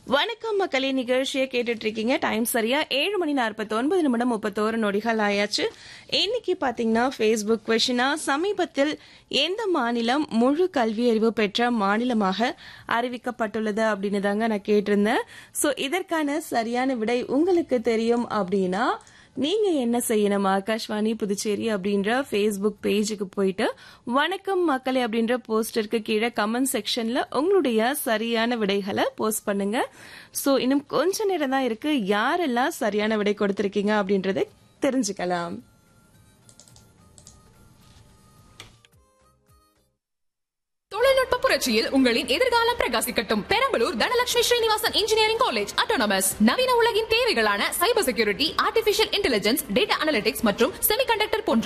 வணக்கம் மக்களே நிகழ்ச்சியை கேட்டுட்டு இருக்கீங்க டைம் சரியா ஏழு மணி நாற்பத்தி ஒன்பது நிமிடம் முப்பத்தோரு நொடிகள் ஆயாச்சு இன்னைக்கு பாத்தீங்கன்னா ஃபேஸ்புக் கொஷினா சமீபத்தில் எந்த மாநிலம் முழு கல்வியறிவு பெற்ற மாநிலமாக அறிவிக்கப்பட்டுள்ளது அப்படின்னு தாங்க நான் கேட்டிருந்தேன் சோ இதற்கான சரியான விடை உங்களுக்கு தெரியும் அப்படின்னா நீங்க என்ன செய்யணும் ஆகாஷ்வாணி புதுச்சேரி அப்படின்ற ஃபேஸ்புக் பேஜுக்கு போயிட்டு வணக்கம் மக்களே அப்படின்ற போஸ்டருக்கு கீழே கமெண்ட் செக்ஷன்ல உங்களுடைய சரியான விடைகளை போஸ்ட் பண்ணுங்க சோ இன்னும் கொஞ்ச நேரம் தான் இருக்கு யாரெல்லாம் சரியான விடை கொடுத்திருக்கீங்க அப்படின்றத தெரிஞ்சுக்கலாம் தொழில்நுட்ப புரட்சியில் உங்களின் எதிர்காலம் பிரகாசிக்கட்டும் Perambalur Dhanalakshmi Srinivasan engineering college autonomous நவீன உலகின் தேவைகளான cyber security artificial intelligence data analytics மற்றும் செமிகண்டக்டர் போன்ற